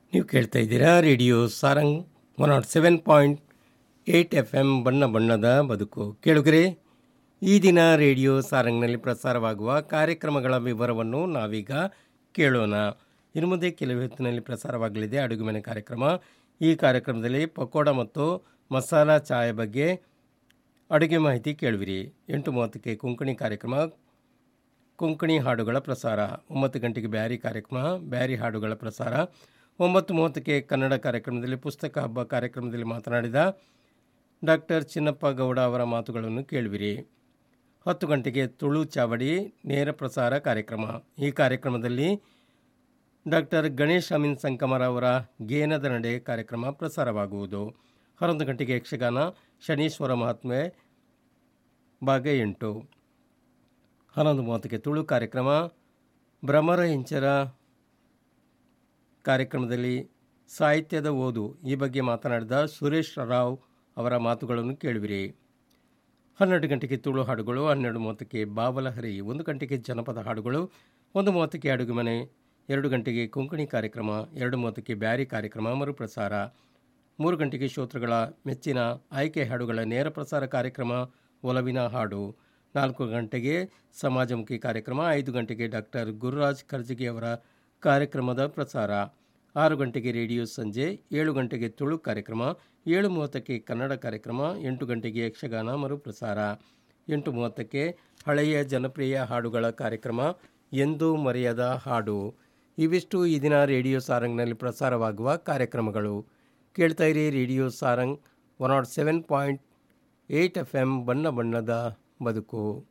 ನೀವು ಕೇಳ್ತಾ ಇದ್ದೀರಾ radio Sarang one nought seven point eight F M ಬಣ್ಣ ಬಣ್ಣದ ಬದುಕು ಕೇಳುಗರೆ ಈ ದಿನ ರೇಡಿಯೋ ಸಾರಂಗ್ನಲ್ಲಿ ಪ್ರಸಾರವಾಗುವ ಕಾರ್ಯಕ್ರಮಗಳ ವಿವರವನ್ನು ನಾವೀಗ ಕೇಳೋಣ ಇನ್ನು ಮುಂದೆ ಕೆಲವು ಹೊತ್ತಿನಲ್ಲಿ ಪ್ರಸಾರವಾಗಲಿದೆ ಅಡುಗೆ ಮನೆ ಕಾರ್ಯಕ್ರಮ ಈ ಕಾರ್ಯಕ್ರಮದಲ್ಲಿ ಪಕೋಡ ಮತ್ತು ಮಸಾಲಾ ಚಾಯ್ ಬಗ್ಗೆ ಅಡುಗೆ ಮಾಹಿತಿ ಕೇಳುವಿರಿ ಎಂಟು ಮೂವತ್ತಕ್ಕೆ ಕೊಂಕಣಿ ಕಾರ್ಯಕ್ರಮ ಕೊಂಕಣಿ ಹಾಡುಗಳ ಪ್ರಸಾರ ಒಂಬತ್ತು ಗಂಟೆಗೆ ಬ್ಯಾರಿ ಕಾರ್ಯಕ್ರಮ ಬ್ಯಾರಿ ಹಾಡುಗಳ ಪ್ರಸಾರ ಒಂಬತ್ತು ಮೂವತ್ತಕ್ಕೆ ಕನ್ನಡ ಕಾರ್ಯಕ್ರಮದಲ್ಲಿ ಪುಸ್ತಕ ಹಬ್ಬ ಕಾರ್ಯಕ್ರಮದಲ್ಲಿ ಮಾತನಾಡಿದ ಡಾಕ್ಟರ್ ಚಿನ್ನಪ್ಪ ಗೌಡ ಅವರ ಮಾತುಗಳನ್ನು ಕೇಳುವಿರಿ ಹತ್ತು ಗಂಟೆಗೆ ತುಳು ಚಾವಡಿ ನೇರ ಪ್ರಸಾರ ಕಾರ್ಯಕ್ರಮ ಈ ಕಾರ್ಯಕ್ರಮದಲ್ಲಿ ಡಾಕ್ಟರ್ ಗಣೇಶ್ ಅಮೀನ್ ಸಂಕಮರ ಅವರ ಗೇನದ ನಡೆ ಕಾರ್ಯಕ್ರಮ ಪ್ರಸಾರವಾಗುವುದು ಹನ್ನೊಂದು ಗಂಟೆಗೆ ಯಕ್ಷಗಾನ ಶನೀಶ್ವರ ಮಹಾತ್ಮೆ ಭಾಗ ಎಂಟು ಹನ್ನೊಂದು ಮೂವತ್ತಕ್ಕೆ ತುಳು ಕಾರ್ಯಕ್ರಮ ಭ್ರಮರ ಇಂಚರ ಕಾರ್ಯಕ್ರಮದಲ್ಲಿ ಸಾಹಿತ್ಯದ ಓದು ಈ ಬಗ್ಗೆ ಮಾತನಾಡಿದ ಸುರೇಶ್ ರಾವ್ ಅವರ ಮಾತುಗಳನ್ನು ಕೇಳುವಿರಿ ಹನ್ನೆರಡು ಗಂಟೆಗೆ ತುಳು ಹಾಡುಗಳು ಹನ್ನೆರಡು ಮೂವತ್ತಕ್ಕೆ ಬಾವಲಹರಿ ಒಂದು ಗಂಟೆಗೆ ಜನಪದ ಹಾಡುಗಳು ಒಂದು ಮೂವತ್ತಕ್ಕೆ ಅಡುಗೆ ಮನೆ ಎರಡು ಗಂಟೆಗೆ ಕೊಂಕಣಿ ಕಾರ್ಯಕ್ರಮ ಎರಡು ಮೂವತ್ತಕ್ಕೆ ಬ್ಯಾರಿ ಕಾರ್ಯಕ್ರಮ ಮರುಪ್ರಸಾರ ಮೂರು ಗಂಟೆಗೆ ಶ್ರೋತೃಗಳ ಮೆಚ್ಚಿನ ಆಯ್ಕೆ ಹಾಡುಗಳ ನೇರ ಪ್ರಸಾರ ಕಾರ್ಯಕ್ರಮ ಒಲವಿನ ಹಾಡು ನಾಲ್ಕು ಗಂಟೆಗೆ ಸಮಾಜಮುಖಿ ಕಾರ್ಯಕ್ರಮ ಐದು ಗಂಟೆಗೆ ಡಾಕ್ಟರ್ ಗುರುರಾಜ್ ಕರ್ಜಿಗಿ ಅವರ ಕಾರ್ಯಕ್ರಮದ ಪ್ರಸಾರ ಆರು ಗಂಟೆಗೆ ರೇಡಿಯೋ ಸಂಜೆ ಏಳು ಗಂಟೆಗೆ ತುಳು ಕಾರ್ಯಕ್ರಮ ಏಳು ಮೂವತ್ತಕ್ಕೆ ಕನ್ನಡ ಕಾರ್ಯಕ್ರಮ ಎಂಟು ಗಂಟೆಗೆ ಯಕ್ಷಗಾನ ಮರುಪ್ರಸಾರ ಎಂಟು ಮೂವತ್ತಕ್ಕೆ ಹಳೆಯ ಜನಪ್ರಿಯ ಹಾಡುಗಳ ಕಾರ್ಯಕ್ರಮ ಎಂದೂ ಮರೆಯದ ಹಾಡು ಇವಿಷ್ಟು ಈ ದಿನ ರೇಡಿಯೋ ಸಾರಂಗ್ನಲ್ಲಿ ಪ್ರಸಾರವಾಗುವ ಕಾರ್ಯಕ್ರಮಗಳು ಕೇಳ್ತಾ ಇರಿ radio Sarang one nought seven point eight F M ಬಣ್ಣ ಬಣ್ಣದ ಬದುಕು